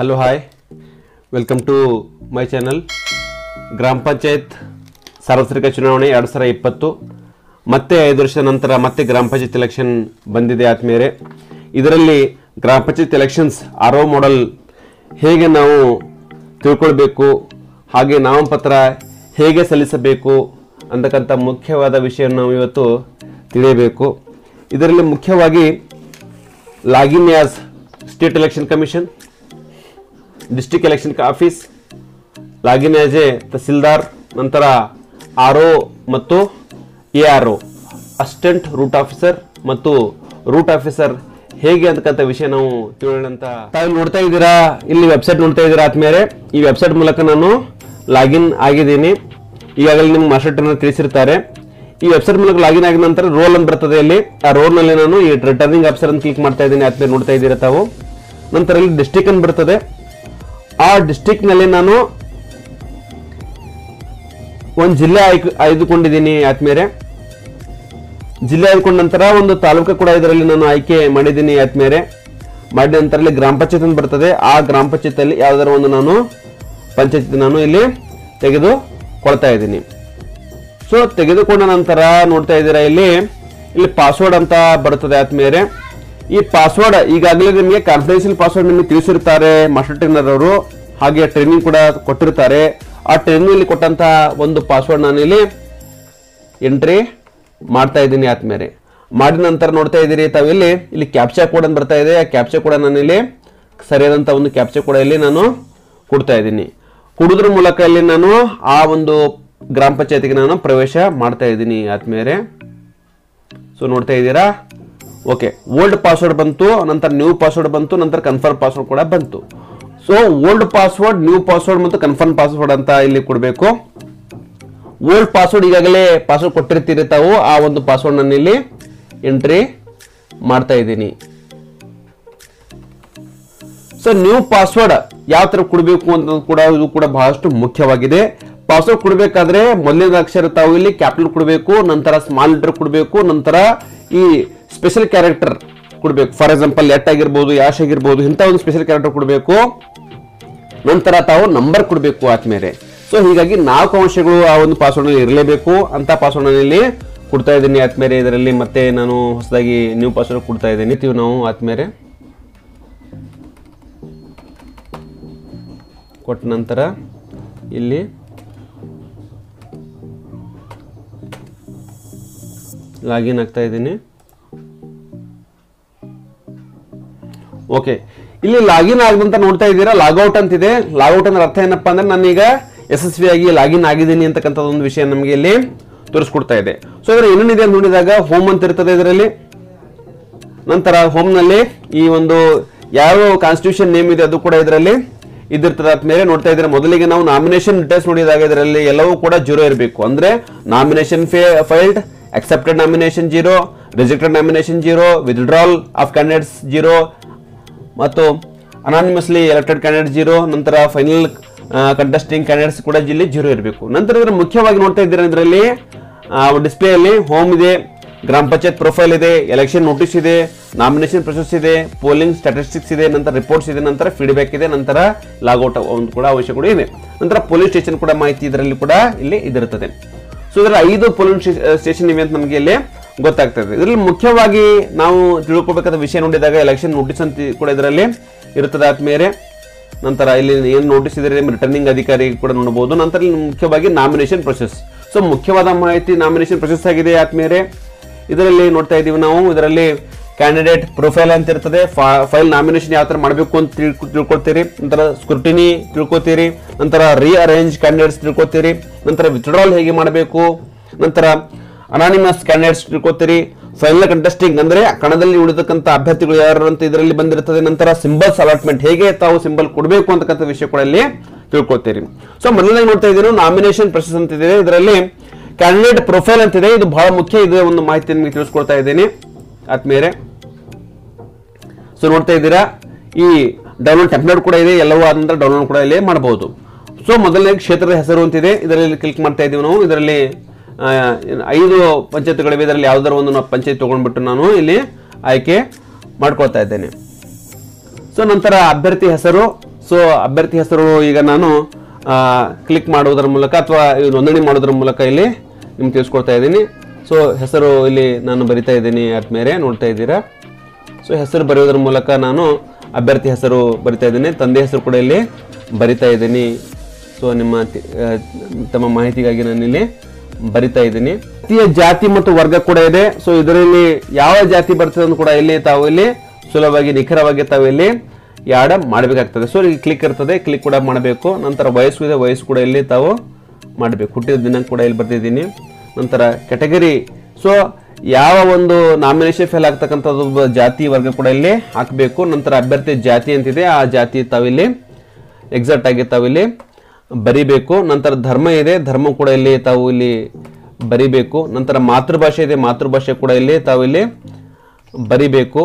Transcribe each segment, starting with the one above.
hello hi welcome to my channel ಗ್ರಾಮ ಪಂಚಾಯತ್ ಸಾರ್ವತ್ರಿಕ ಚುನಾವಣೆ ಎರಡು ಸಾವಿರ ಇಪ್ಪತ್ತು ಮತ್ತೆ ಐದು ವರ್ಷದ ನಂತರ ಮತ್ತೆ ಗ್ರಾಮ ಪಂಚಾಯತ್ ಎಲೆಕ್ಷನ್ ಬಂದಿದೆ ಆದ್ಮೇಲೆ ಇದರಲ್ಲಿ ಗ್ರಾಮ panchayat elections R O model ಹೇಗೆ ನಾವು ತಿಳ್ಕೊಳ್ಬೇಕು ಹಾಗೆ ನಾಮಪತ್ರ ಹೇಗೆ ಸಲ್ಲಿಸಬೇಕು ಅಂತಕ್ಕಂಥ ಮುಖ್ಯವಾದ ವಿಷಯ ನಾವು ಇವತ್ತು ತಿಳಿಯಬೇಕು ಇದರಲ್ಲಿ ಮುಖ್ಯವಾಗಿ login as state election commission district election office login as a tahsildar ನಂತರ ಆರ್ ಒ ಮತ್ತು A R O assistant route officer ಮತ್ತು ರೂಟ್ ಆಫೀಸರ್ ಹೇಗೆ ಅಂತಕ್ಕಂಥ ವಿಷಯ ನಾವು ತಿಳೋಣ ಅಂತ ತಾವು ನೋಡ್ತಾ ಇದ್ದೀರಾ ಇಲ್ಲಿ ವೆಬ್ಸೈಟ್ ನೋಡ್ತಾ ಇದ್ದೀರಾ ಆದ್ಮೇಲೆ ಈ ವೆಬ್ಸೈಟ್ ಮೂಲಕ ನಾನು ಲಾಗಿನ್ ಆಗಿದ್ದೀನಿ ಈಗಾಗಲೇ ನಿಮ್ಮ ಮಾಸ್ಟರ್ ಟ್ರೈನರ್ ತಿಳಿಸಿರ್ತಾರೆ ಈ ವೆಬ್ಸೈಟ್ ಮೂಲಕ ಲಾಗಿನ್ ಆಗಿದ ನಂತರ ರೋಲ್ ಅಂತ ಬರ್ತದೆ ಇಲ್ಲಿ ಆ ರೋಲ್ ನಲ್ಲಿ ನಾನು ಈ ರಿಟರ್ನಿಂಗ್ ಆಫೀಸರ್ ಅಂತ ಕ್ಲಿಕ್ ಮಾಡ್ತಾ ಇದ್ದೀನಿ ಆದ್ಮೇಲೆ ನೋಡ್ತಾ ಇದ್ದೀರಾ ತಾವು ನಂತರ ಇಲ್ಲಿ ಡಿಸ್ಟಿಕ್ ಅಂತ ಬರ್ತದೆ ಆ ಡಿಸ್ಟಿಕ್ ನಲ್ಲಿ ನಾನು ಒಂದು ಜಿಲ್ಲೆ ಆಯ್ಕೆ ಆಯ್ದುಕೊಂಡಿದ್ದೀನಿ ಆದ್ಮೇಲೆ ಜಿಲ್ಲೆ ಆಯ್ದುಕೊಂಡ ನಂತರ ಒಂದು ತಾಲೂಕು ಕೂಡ ಇದರಲ್ಲಿ ನಾನು ಆಯ್ಕೆ ಮಾಡಿದ್ದೀನಿ ಆದ್ಮೇಲೆ ಮಾಡಿದ ನಂತರ ಇಲ್ಲಿ ಗ್ರಾಮ ಪಂಚಾಯತ್ ಅಂತ ಬರ್ತದೆ ಆ ಗ್ರಾಮ ಪಂಚಾಯತ್ ಅಲ್ಲಿ ಯಾವ್ದಾರ ಒಂದು ನಾನು ಪಂಚಾಯತ್ ನಾನು ಇಲ್ಲಿ ತೆಗೆದುಕೊಳ್ತಾ ಇದ್ದೀನಿ ಸೊ ತೆಗೆದುಕೊಂಡ ನಂತರ ನೋಡ್ತಾ ಇದ್ದೀರಾ ಇಲ್ಲಿ ಇಲ್ಲಿ ಪಾಸ್ವರ್ಡ್ ಅಂತ ಬರ್ತದೆ ಆದ್ಮೇಲೆ ಈ ಪಾಸ್ವರ್ಡ್ ಈಗಾಗಲೇ ನಿಮಗೆ ಕಾನ್ಫಿಡೆನ್ಷಿಯಲ್ ಪಾಸ್ವರ್ಡ್ ನಿಮಗೆ ತಿಳಿಸಿರ್ತಾರೆ ಮಾಸ್ಟರ್ ಟ್ರೈನರ್ ಅವರು ಹಾಗೆ ಟ್ರೈನಿಂಗ್ ಕೂಡ ಕೊಟ್ಟಿರ್ತಾರೆ ಆ ಟ್ರೈನಿಂಗ್ ಅಲ್ಲಿ ಕೊಟ್ಟಂತ ಒಂದು ಪಾಸ್ವರ್ಡ್ ನಾನು ಇಲ್ಲಿ ಎಂಟ್ರಿ ಮಾಡ್ತಾ ಇದ್ದೀನಿ ಆದ್ಮೇಲೆ ಮಾಡಿದ ನಂತರ ನೋಡ್ತಾ ಇದ್ದೀರಿ ತಾವಿಲ್ಲಿ ಇಲ್ಲಿ ಕ್ಯಾಪ್ಚಾ ಕೋಡ್ ಅಂತ ಬರ್ತಾ ಇದೆ ಆ ಕ್ಯಾಪ್ಚಾ ಕೂಡ ನಾನು ಇಲ್ಲಿ ಸರಿಯಾದಂಥ ಒಂದು ಕ್ಯಾಪ್ಚಾ ಕೂಡ ಇಲ್ಲಿ ನಾನು ಕೊಡ್ತಾ ಇದ್ದೀನಿ ಕೊಡೋದ್ರ ಮೂಲಕ ಇಲ್ಲಿ ನಾನು ಆ ಒಂದು ಗ್ರಾಮ ಪಂಚಾಯತಿಗೆ ನಾನು ಪ್ರವೇಶ ಮಾಡ್ತಾ ಇದ್ದೀನಿ ಆದ್ಮೇಲೆ ಸೊ ನೋಡ್ತಾ ಇದ್ದೀರಾ ಓಕೆ ಓಲ್ಡ್ ಪಾಸ್ವರ್ಡ್ ಬಂತು ನಂತರ ನ್ಯೂ ಪಾಸ್ವರ್ಡ್ ಬಂತು ನಂತರ ಕನ್ಫರ್ಮ್ ಪಾಸ್ವರ್ಡ್ ಕೂಡ ಬಂತು so old password new password ಮತ್ತು ಕನ್ಫರ್ಮ್ ಪಾಸ್ವರ್ಡ್ ಅಂತ ಇಲ್ಲಿ ಕೊಡಬೇಕು ಓಲ್ಡ್ ಪಾಸ್ವರ್ಡ್ ಈಗಾಗಲೇ ಪಾಸ್ವರ್ಡ್ ಕೊಟ್ಟಿರ್ತೀರಿ ತಾವು ಆ ಒಂದು ಪಾಸ್ವರ್ಡ್ ನಾನು ಇಲ್ಲಿ ಎಂಟ್ರಿ ಮಾಡ್ತಾ ಇದ್ದೀನಿ ಸೊ ನ್ಯೂ ಪಾಸ್ವರ್ಡ್ ಯಾವ ತರ ಕೊಡಬೇಕು ಅಂತ ಕೂಡ ಇದು ಕೂಡ ಬಹಳಷ್ಟು ಮುಖ್ಯವಾಗಿದೆ ಪಾಸ್ವರ್ಡ್ ಕೊಡಬೇಕಾದ್ರೆ ಮೊದಲನೇ ಅಕ್ಷರ ತಾವು ಇಲ್ಲಿ ಕ್ಯಾಪಿಟಲ್ ಕೊಡಬೇಕು ನಂತರ ಸ್ಮಾಲ್ ಲೆಟರ್ ಕೊಡಬೇಕು ನಂತರ ಈ ಸ್ಪೆಷಲ್ ಕ್ಯಾರೆಕ್ಟರ್ ಕೊಡಬೇಕು ಫಾರ್ ಎಕ್ಸಾಂಪಲ್ ಎಟ್ ಆಗಿರ್ಬೋದು ಯಾಶ್ ಆಗಿರ್ಬೋದು ಇಂಥ ಒಂದು ಸ್ಪೆಷಲ್ ಕ್ಯಾರೆಕ್ಟರ್ ಕೊಡಬೇಕು ನಂತರ ತಾವು ನಂಬರ್ ಕೊಡಬೇಕು ಆದ್ಮೇಲೆ ಸೊ ಹೀಗಾಗಿ ನಾಲ್ಕು ಅಂಶಗಳು ಆ ಒಂದು ಪಾಸ್ವರ್ಡ್ ಇರಲೇಬೇಕು ಅಂತ ಪಾಸ್ವರ್ಡ್ ಇಲ್ಲಿ ಕೊಡ್ತಾ ಇದ್ದೀನಿ ಆದ್ಮೇಲೆ ಇದರಲ್ಲಿ ಮತ್ತೆ ನಾನು ಹೊಸದಾಗಿ ನ್ಯೂ ಪಾಸ್ವರ್ಡ್ ಕೊಡ್ತಾ ಇದ್ದೀನಿ ಇರ್ತೀವಿ ನಾವು ಆದ್ಮೇಲೆ ಕೊಟ್ಟ ನಂತರ ಇಲ್ಲಿ ಲಾಗಿನ್ ಆಗ್ತಾ ಇದ್ದೀನಿ ಓಕೆ ಇಲ್ಲಿ ಲಾಗಿನ್ ಆಗದಂತ ನೋಡ್ತಾ ಇದ್ದೀರಾ ಲಾಗೌಟ್ ಅಂತಿದೆ ಲಾಗೌಟ್ ಅಂದ್ರೆ ಅರ್ಥ ಏನಪ್ಪಾ ಅಂದ್ರೆ ನಾನೀಗ ಯಶಸ್ವಿಯಾಗಿ ಲಾಗಿನ್ ಆಗಿದ್ದೀನಿ ಅಂತಕ್ಕಂಥ ಒಂದು ವಿಷಯ ನಮಗೆ ಇಲ್ಲಿ ತೋರಿಸ್ಕೊಡ್ತಾ ಇದೆ ಸೊ ಇದರ ಏನೇನಿದೆ ಅಂತ ನೋಡಿದಾಗ ಹೋಮ್ ಅಂತ ಇರ್ತದೆ ಇದರಲ್ಲಿ ನಂತರ ಹೋಮ್ ನಲ್ಲಿ ಈ ಒಂದು ಯಾವ ಕಾನ್ಸ್ಟಿಟ್ಯೂಷನ್ ನೇಮ್ ಇದೆ ಅದು ಕೂಡ ಇದರಲ್ಲಿ ಇದಿರ್ತದೆ ಆದ್ಮೇಲೆ ನೋಡ್ತಾ ಇದ್ರೆ ಮೊದಲಿಗೆ ನಾವು ನಾಮಿನೇಷನ್ ಡೀಟೇಲ್ಸ್ ನೋಡಿದಾಗ ಇದರಲ್ಲಿ ಎಲ್ಲವೂ ಕೂಡ ಜೀರೋ ಇರಬೇಕು ಅಂದ್ರೆ nomination filed accepted nomination zero rejected nomination zero withdrawal of candidates zero ಮತ್ತು ಅನಾನಿಮಸ್ಲಿ ಎಲೆಕ್ಟೆಡ್ ಕ್ಯಾಂಡಿಡೇಟ್ ಜೀರೋ ನಂತರ ಫೈನಲ್ ಕಂಟೆಸ್ಟಿಂಗ್ ಕ್ಯಾಂಡಿಡೇಟ್ಸ್ ಕೂಡ ಇಲ್ಲಿ ಜೀರೋ ಇರಬೇಕು ನಂತರ ಇದರ ಮುಖ್ಯವಾಗಿ ನೋಡ್ತಾ ಇದ್ದೀರಾ ಇದರಲ್ಲಿ ಡಿಸ್ಪ್ಲೇ ಅಲ್ಲಿ ಹೋಮ್ ಇದೆ ಗ್ರಾಮ ಪಂಚಾಯತ್ ಪ್ರೊಫೈಲ್ ಇದೆ ಎಲೆಕ್ಷನ್ ನೋಟಿಸ್ ಇದೆ ನಾಮಿನೇಷನ್ ಪ್ರೊಸೆಸ್ ಇದೆ ಪೋಲಿಂಗ್ ಸ್ಟಾಟಿಸ್ಟಿಕ್ಸ್ ಇದೆ ನಂತರ ರಿಪೋರ್ಟ್ಸ್ ಇದೆ ನಂತರ ಫೀಡ್ಬ್ಯಾಕ್ ಇದೆ ನಂತರ ಲಾಗೌಟ್ ಒಂದು ಕೂಡ ಅವಶ್ಯ ಕೂಡ ಇದೆ ನಂತರ ಪೊಲೀಸ್ ಸ್ಟೇಷನ್ ಕೂಡ ಮಾಹಿತಿ ಇದರಲ್ಲಿ ಕೂಡ ಇಲ್ಲಿ ಇದಿರುತ್ತದೆ ಸೊ ಇದರ ಐದು ಪೊಲೀಸ್ ಸ್ಟೇಷನ್ ಇವೆ ಅಂತ ನಮಗೆ ಇಲ್ಲಿ ಗೊತ್ತಾಗ್ತದೆ ಇದರಲ್ಲಿ ಮುಖ್ಯವಾಗಿ ನಾವು ತಿಳ್ಕೊಬೇಕಾದ ವಿಷಯ ನೋಡಿದಾಗ ಎಲೆಕ್ಷನ್ ನೋಟಿಸ್ ಅಂತ ಕೂಡ ಇದರಲ್ಲಿ ಇರ್ತದೆ ಆದ್ಮೇಲೆ ನಂತರ ಇಲ್ಲಿ ಏನು ನೋಟಿಸ್ ಇದೆ ರಿಟರ್ನಿಂಗ್ ಅಧಿಕಾರಿ ಕೂಡ ನೋಡಬಹುದು ನಂತರ ಇಲ್ಲಿ ಮುಖ್ಯವಾಗಿ ನಾಮಿನೇಷನ್ ಪ್ರೊಸೆಸ್ ಸೊ ಮುಖ್ಯವಾದ ಮಾಹಿತಿ ನಾಮಿನೇಷನ್ ಪ್ರೊಸೆಸ್ ಆಗಿದೆ ಆದ್ಮೇಲೆ ಇದರಲ್ಲಿ ನೋಡ್ತಾ ಇದ್ದೀವಿ ನಾವು ಇದರಲ್ಲಿ ಕ್ಯಾಂಡಿಡೇಟ್ ಪ್ರೊಫೈಲ್ ಅಂತ ಇರ್ತದೆ ಫೈಲ್ ನಾಮಿನೇಷನ್ ಯಾವ ತರ ಮಾಡಬೇಕು ಅಂತ ತಿಳ್ಕೊ- ತಿಳ್ಕೊಳ್ತೀರಿ ನಂತರ ಸ್ಕ್ರೂಟಿನಿ ತಿಳ್ಕೊತೀರಿ ನಂತರ ರೀಅರೇಂಜ್ ಕ್ಯಾಂಡಿಡೇಟ್ಸ್ ತಿಳ್ಕೊತೀರಿ ನಂತರ ವಿತ್ಡ್ರಾಲ್ ಹೇಗೆ ಮಾಡಬೇಕು ನಂತರ ಅನಾನಿಮಸ್ ಕ್ಯಾಂಡಿಡೇಟ್ಸ್ ತಿಳ್ಕೊತೀರಿ ಫೈನಲ್ ಕಂಟೆಸ್ಟಿಂಗ್ ಅಂದ್ರೆ ಕಣದಲ್ಲಿ ಉಳಿದಕ್ಕಂತ ಅಭ್ಯರ್ಥಿಗಳು ಯಾರು ಅಂತ ಇದರಲ್ಲಿ ಬಂದಿರ್ತದೆ ನಂತರ ಸಿಂಬಲ್ಸ್ ಅಲಾಟ್ಮೆಂಟ್ ಹೇಗೆ ತಾವು ಸಿಂಬಲ್ ಕೊಡಬೇಕು ಅಂತಕ್ಕಂಥ ವಿಷಯ ಕೂಡ ಇಲ್ಲಿ ತಿಳ್ಕೊತೀರಿ ಸೊ ಮೊದಲನೇ ನೋಡ್ತಾ ಇದ್ದೀವಿ ನಾಮಿನೇಷನ್ ಪ್ರೊಸೆಸ್ ಅಂತ ಇದೆ ಇದರಲ್ಲಿ ಕ್ಯಾಂಡಿಡೇಟ್ ಪ್ರೊಫೈಲ್ ಅಂತಿದೆ ಇದು ಬಹಳ ಮುಖ್ಯ ಇದು ಒಂದು ಮಾಹಿತಿ ನಿಮಗೆ ತಿಳಿಸ್ಕೊಡ್ತಾ ಇದ್ದೀನಿ ಆದ್ಮೇಲೆ ಸೊ ನೋಡ್ತಾ ಇದ್ದೀರಾ ಈ ಡೌನ್ಲೋಡ್ ಟೆಂಪ್ಲೇಟ್ ಕೂಡ ಇದೆ ಎಲ್ಲವೂ ಆದ ನಂತರ ಡೌನ್ಲೋಡ್ ಕೂಡ ಇಲ್ಲಿ ಮಾಡಬಹುದು ಸೊ ಮೊದಲನೇ ಕ್ಷೇತ್ರದ ಹೆಸರು ಅಂತಿದೆ ಇದರಲ್ಲಿ ಕ್ಲಿಕ್ ಮಾಡ್ತಾ ಇದ್ದೀವಿ ನಾವು ಇದರಲ್ಲಿ ಆ, ಏನು ಐದು ಪಂಚಾಯತ್ಗಳಿವೆ ಇದರಲ್ಲಿ ಯಾವ್ದಾರ ಒಂದು ನಾವು ಪಂಚಾಯತ್ ತಗೊಂಡ್ಬಿಟ್ಟು ನಾನು ಇಲ್ಲಿ ಆಯ್ಕೆ ಮಾಡ್ಕೊಳ್ತಾ ಇದ್ದೇನೆ ಸೊ ನಂತರ ಅಭ್ಯರ್ಥಿ ಹೆಸರು ಸೊ ಅಭ್ಯರ್ಥಿ ಹೆಸರು ಈಗ ನಾನು ಕ್ಲಿಕ್ ಮಾಡುವುದರ ಮೂಲಕ ಅಥವಾ ನೋಂದಣಿ ಮಾಡೋದ್ರ ಮೂಲಕ ಇಲ್ಲಿ ನಿಮ್ಗೆ ತಿಳಿಸ್ಕೊಡ್ತಾ ಇದ್ದೀನಿ ಸೊ ಹೆಸರು ಇಲ್ಲಿ ನಾನು ಬರಿತಾ ಇದ್ದೀನಿ ಆದ್ಮೇಲೆ ನೋಡ್ತಾ ಇದ್ದೀರಾ ಸೊ ಹೆಸರು ಬರೆಯೋದ್ರ ಮೂಲಕ ನಾನು ಅಭ್ಯರ್ಥಿ ಹೆಸರು ಬರಿತಾ ಇದ್ದೀನಿ ತಂದೆ ಹೆಸರು ಕೂಡ ಇಲ್ಲಿ ಬರಿತಾ ಇದ್ದೀನಿ ಸೊ ನಿಮ್ಮ ತಿ- ಆ, ತಮ್ಮ ಮಾಹಿತಿಗಾಗಿ ನಾನು ಇಲ್ಲಿ ಬರಿತಾ ಇದ್ದೀನಿ ಜಾತಿಯ ಜಾತಿ ಮತ್ತು ವರ್ಗ ಕೂಡ ಇದೆ ಸೊ ಇದರಲ್ಲಿ ಯಾವ ಜಾತಿ ಬರ್ತದೆ ಅಂತ ಕೂಡ ಇಲ್ಲಿ ತಾವು ಇಲ್ಲಿ ಸುಲಭವಾಗಿ ನಿಖರವಾಗಿ ತಾವು ಇಲ್ಲಿ ಯಾಡ ಮಾಡಬೇಕಾಗ್ತದೆ ಸೊ ಇಲ್ಲಿ ಕ್ಲಿಕ್ ಇರ್ತದೆ ಕ್ಲಿಕ್ ಕೂಡ ಮಾಡಬೇಕು ನಂತರ ವಯಸ್ಸು ಇದೆ ವಯಸ್ಸು ಕೂಡ ಇಲ್ಲಿ ತಾವು ಮಾಡಬೇಕು ಹುಟ್ಟಿದ ದಿನಾಂಕ ಕೂಡ ಇಲ್ಲಿ ಬರ್ತಿದ್ದೀನಿ ನಂತರ ಕೆಟಗರಿ ಸೊ ಯಾವ ಒಂದು ನಾಮಿನೇಷನ್ ಫೇಲ್ ಆಗ್ತಕ್ಕಂಥದ್ದು ಒಬ್ಬ ಜಾತಿ ವರ್ಗ ಕೂಡ ಇಲ್ಲಿ ಹಾಕಬೇಕು ನಂತರ ಅಭ್ಯರ್ಥಿ ಜಾತಿ ಅಂತಿದೆ ಆ ಜಾತಿ ತಾವಿಲ್ಲಿ ಎಕ್ಸಾಕ್ಟ್ ಆಗಿ ತಾವಿಲ್ಲಿ ಬರಿಬೇಕು ನಂತರ ಧರ್ಮ ಇದೆ ಧರ್ಮ ಕೂಡ ಇಲ್ಲಿ ತಾವು ಇಲ್ಲಿ ಬರಿಬೇಕು ನಂತರ ಮಾತೃಭಾಷೆ ಇದೆ ಮಾತೃಭಾಷೆ ಕೂಡ ಇಲ್ಲಿ ತಾವು ಇಲ್ಲಿ ಬರಿಬೇಕು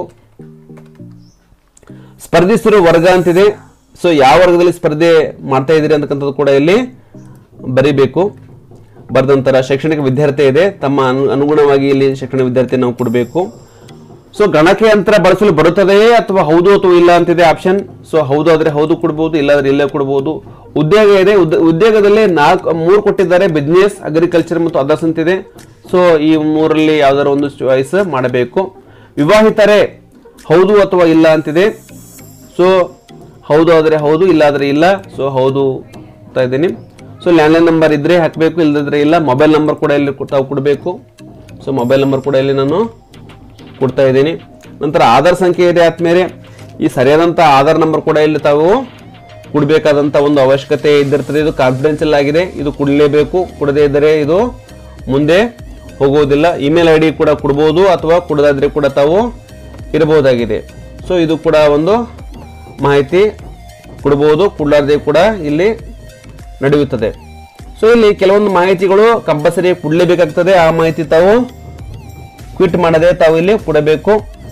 ಸ್ಪರ್ಧಿಸಿರೋ ವರ್ಗ ಅಂತಿದೆ ಸೊ ಯಾವ ವರ್ಗದಲ್ಲಿ ಸ್ಪರ್ಧೆ ಮಾಡ್ತಾ ಇದ್ದೀರಿ ಅಂತಕ್ಕಂಥದ್ದು ಕೂಡ ಇಲ್ಲಿ ಬರಿಬೇಕು ಬರೆದ ನಂತರ ಶೈಕ್ಷಣಿಕ ವಿದ್ಯಾರ್ಥಿ ಇದೆ ತಮ್ಮ ಅನು- ಅನುಗುಣವಾಗಿ ಇಲ್ಲಿ ಶೈಕ್ಷಣಿಕ ವಿದ್ಯಾರ್ಥಿ ನಾವು ಕೊಡಬೇಕು ಸೊ ಗಣಕಯಂತ್ರ ಬಳಸಲು ಬರುತ್ತದೆಯೇ ಅಥವಾ ಹೌದು ಅಥವಾ ಇಲ್ಲ ಅಂತಿದೆ ಆಪ್ಷನ್ ಸೊ ಹೌದು ಆದ್ರೆ ಹೌದು ಕೊಡ್ಬೋದು ಇಲ್ಲ ಆದ್ರೆ ಇಲ್ಲ ಕೊಡ್ಬೋದು ಉದ್ಯೋಗ ಇದೆ ಉದ್- ಉದ್ಯೋಗದಲ್ಲಿ ನಾಲ್ಕು ಮೂರು ಕೊಟ್ಟಿದ್ದಾರೆ ಬಿಸ್ನೆಸ್ ಅಗ್ರಿಕಲ್ಚರ್ ಮತ್ತು ಅದರ್ಸ್ ಅಂತಿದೆ ಸೊ ಈ ಮೂರಲ್ಲಿ ಯಾವ್ದಾರ ಒಂದು ಚಾಯ್ಸ್ ಮಾಡಬೇಕು ವಿವಾಹಿತರೇ ಹೌದು ಅಥವಾ ಇಲ್ಲ ಅಂತಿದೆ ಸೊ ಹೌದು ಆದರೆ ಹೌದು ಇಲ್ಲ ಆದರೆ ಇಲ್ಲ ಸೊ ಹೌದು ಅಂತ ಇದ್ದೀನಿ ಸೊ ಲ್ಯಾಂಡ್ಲೈನ್ ನಂಬರ್ ಇದ್ರೆ ಹಾಕಬೇಕು ಇಲ್ಲದಿದ್ರೆ ಇಲ್ಲ ಮೊಬೈಲ್ ನಂಬರ್ ಕೂಡ ಇಲ್ಲಿ ತಾವು ಕೊಡಬೇಕು ಸೊ ಮೊಬೈಲ್ ನಂಬರ್ ಕೂಡ ಇಲ್ಲಿ ನಾನು ಕೊಡ್ತಾ ಇದ್ದೀನಿ ನಂತರ ಆಧಾರ್ ಸಂಖ್ಯೆ ಇದೆ ಆದ್ಮೇಲೆ ಈ ಸರಿಯಾದಂಥ ಆಧಾರ್ ನಂಬರ್ ಕೂಡ ಇಲ್ಲಿ ತಾವು ಕೊಡಬೇಕಾದಂಥ ಒಂದು ಅವಶ್ಯಕತೆ ಇದ್ದಿರ್ತದೆ ಇದು ಕಾನ್ಫಿಡೆನ್ಷಿಯಲ್ ಆಗಿದೆ ಇದು ಕೊಡಲೇಬೇಕು ಕೊಡದೇ ಇದ್ದರೆ ಇದು ಮುಂದೆ ಹೋಗುವುದಿಲ್ಲ ಇಮೇಲ್ ಐ ಡಿ ಕೂಡ ಕೊಡ್ಬೋದು ಅಥವಾ ಕೊಡದಾದ್ರೆ ಕೂಡ ತಾವು ಇರಬಹುದಾಗಿದೆ ಸೊ ಇದು ಕೂಡ ಒಂದು ಮಾಹಿತಿ ಕೊಡ್ಬೋದು ಕೊಡಲಾರ್ದೆ ಕೂಡ ಇಲ್ಲಿ ನಡೆಯುತ್ತದೆ ಸೊ ಇಲ್ಲಿ ಕೆಲವೊಂದು ಮಾಹಿತಿಗಳು ಕಂಪಲ್ಸರಿ ಕೊಡಲೇಬೇಕಾಗ್ತದೆ ಆ ಮಾಹಿತಿ ತಾವು ಕ್ವಿಟ್ ಮಾಡದೆ ತಾವು ಇಲ್ಲಿ ಕೊಡಬೇಕು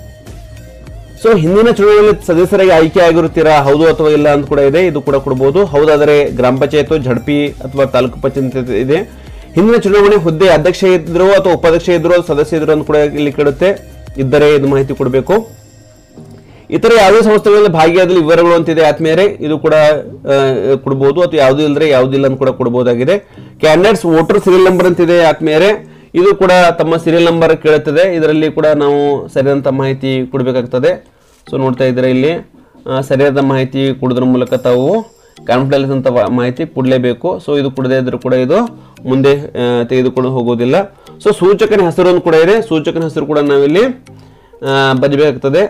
ಸೊ ಹಿಂದಿನ ಚುನಾವಣೆಯಲ್ಲಿ ಸದಸ್ಯರಾಗಿ ಆಯ್ಕೆ ಆಗಿರುತ್ತೀರಾ ಹೌದು ಅಥವಾ ಇಲ್ಲ ಅಂತ ಕೂಡ ಇದೆ ಇದು ಕೂಡ ಕೊಡಬಹುದು ಹೌದಾದರೆ ಗ್ರಾಮ ಪಂಚಾಯತ್ ಝಡ್ಪಿ ಅಥವಾ ತಾಲೂಕು ಪಂಚಾಯತ್ ಇದೆ ಹಿಂದಿನ ಚುನಾವಣೆ ಹುದ್ದೆ ಅಧ್ಯಕ್ಷ ಇದ್ರು ಅಥವಾ ಉಪಾಧ್ಯಕ್ಷ ಇದ್ರು ಸದಸ್ಯ ಇದ್ರು ಅಂತ ಕೂಡ ಇಲ್ಲಿ ಕೇಳುತ್ತೆ ಇದ್ದರೆ ಇದು ಮಾಹಿತಿ ಕೊಡಬೇಕು ಇತರ ಯಾವುದೇ ಸಂಸ್ಥೆಗಳಲ್ಲಿ ಭಾಗಿಯಾದಲ್ಲಿ ವಿವರಗಳು ಅಂತಿದೆ ಆದ್ಮೇಲೆ ಇದು ಕೂಡ ಆ, ಕೊಡ್ಬೋದು ಅಥವಾ ಯಾವುದು ಇಲ್ಲದ್ರೆ ಯಾವುದಿಲ್ಲ ಅಂತ ಕೂಡ ಕೊಡಬಹುದಾಗಿದೆ ಕ್ಯಾಂಡಿಡೇಟ್ಸ್ ವೋಟರ್ ಸೀರಿಯಲ್ ನಂಬರ್ ಅಂತಿದೆ ಆದ್ಮೇಲೆ ಇದು ಕೂಡ ತಮ್ಮ ಸೀರಿಯಲ್ ನಂಬರ್ ಕೇಳುತ್ತದೆ ಇದರಲ್ಲಿ ಕೂಡ ನಾವು ಸರಿಯಾದಂಥ ಮಾಹಿತಿ ಕೊಡಬೇಕಾಗ್ತದೆ ಸೊ ನೋಡ್ತಾ ಇದ್ರೆ ಇಲ್ಲಿ ಆ, ಸರಿಯಾದ ಮಾಹಿತಿ ಕೊಡೋದ್ರ ಮೂಲಕ ತಾವು ಕಾನ್ಫಿಡೆನ್ಸ್ ಅಂತ ವ- ಮಾಹಿತಿ ಕೊಡಲೇಬೇಕು ಸೊ ಇದು ಕೊಡದೇ ಇದ್ರೂ ಕೂಡ ಇದು ಮುಂದೆ ಆ, ತೆಗೆದುಕೊಂಡು ಹೋಗೋದಿಲ್ಲ ಸೊ ಸೂಚಕನ ಹೆಸರನ್ನು ಕೂಡ ಇದೆ ಸೂಚಕನ ಹೆಸರು ಕೂಡ ನಾವಿಲ್ಲಿ ಆ, ಬರಿಬೇಕಾಗ್ತದೆ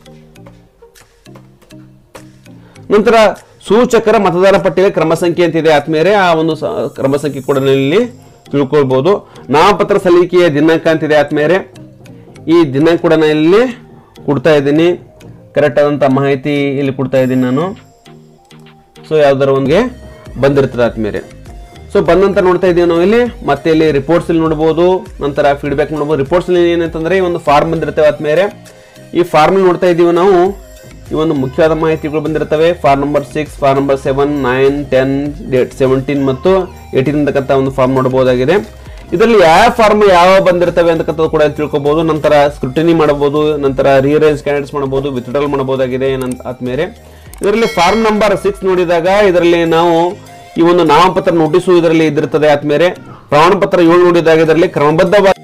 ನಂತರ ಸೂಚಕರ ಮತದಾರ ಪಟ್ಟಿಯಲ್ಲಿ ಕ್ರಮ ಸಂಖ್ಯೆ ಅಂತಿದೆ ಆದ್ಮೇಲೆ ಆ ಒಂದು ಸ- ಕ್ರಮ ಸಂಖ್ಯೆ ಕೂಡ ನಾವು ಇಲ್ಲಿ ತಿಳ್ಕೊಳ್ಬಹುದು ನಾಮಪತ್ರ ಸಲ್ಲಿಕೆಯ ದಿನಾಂಕ ಅಂತಿದೆ ಆದ್ಮೇಲೆ ಈ ದಿನಾಂಕ ಕೂಡ ನಾನು ಇಲ್ಲಿ ಕೊಡ್ತಾ ಇದ್ದೀನಿ ಕರೆಕ್ಟ್ ಆದಂಥ ಮಾಹಿತಿ ಇಲ್ಲಿ ಕೊಡ್ತಾ ಇದ್ದೀನಿ ನಾನು ಸೊ ಯಾವ್ದಾರ ಒಂದಿಗೆ ಬಂದಿರ್ತದೆ ಆದ್ಮೇಲೆ ಸೊ ಬಂದಂತ ನೋಡ್ತಾ ಇದೀವಿ ನಾವು ಇಲ್ಲಿ ಮತ್ತೆ ಇಲ್ಲಿ ರಿಪೋರ್ಟ್ಸ್ ಇಲ್ಲಿ ನೋಡ್ಬೋದು ನಂತರ ಫೀಡ್ಬ್ಯಾಕ್ ನೋಡ್ಬೋದು ರಿಪೋರ್ಟ್ಸ್ ಅಲ್ಲಿ ಏನಂತಂದ್ರೆ ಈ ಒಂದು ಫಾರ್ಮ್ ಬಂದಿರ್ತವೆ ಆದ್ಮೇಲೆ ಈ ಫಾರ್ಮ್ ನೋಡ್ತಾ ಇದೀವಿ ನಾವು ಈ ಒಂದು ಮುಖ್ಯವಾದ ಮಾಹಿತಿಗಳು ಬಂದಿರ್ತವೆ form number six form number seven nine ten date seventeen ಮತ್ತು ಏಯ್ಟೀನ್ ಅಂತಕ್ಕಂಥ ಒಂದು ಫಾರ್ಮ್ ನೋಡಬಹುದಾಗಿದೆ ಇದರಲ್ಲಿ ಯಾವ ಫಾರ್ಮ್ ಯಾವ ಬಂದಿರ್ತವೆ ಅಂತಕ್ಕಂಥದ್ದು ಕೂಡ ತಿಳ್ಕೊಬಹುದು ನಂತರ ಸ್ಕ್ರೂಟಿನಿ ಮಾಡಬಹುದು ನಂತರ ರಿಯರೇಂಜ್ ಕ್ಯಾಂಡಿಡೇಟ್ಸ್ ಮಾಡಬಹುದು ವಿತ್ಡ್ರಾಲ್ ಮಾಡಬಹುದಾಗಿದೆ ನಂತ ಆದ್ಮೇಲೆ ಇದರಲ್ಲಿ ಫಾರ್ಮ್ ನಂಬರ್ ಸಿಕ್ಸ್ ನೋಡಿದಾಗ ಇದರಲ್ಲಿ ನಾವು ಈ ಒಂದು ನಾಮಪತ್ರ ನೋಟಿಸು ಇದರಲ್ಲಿ ಇದಿರ್ತದೆ ಆದ್ಮೇಲೆ ಪ್ರಮಾಣ ಪತ್ರ ಏಳು ನೋಡಿದಾಗ ಇದರಲ್ಲಿ ಕ್ರಮಬದ್ಧವಾಗಿ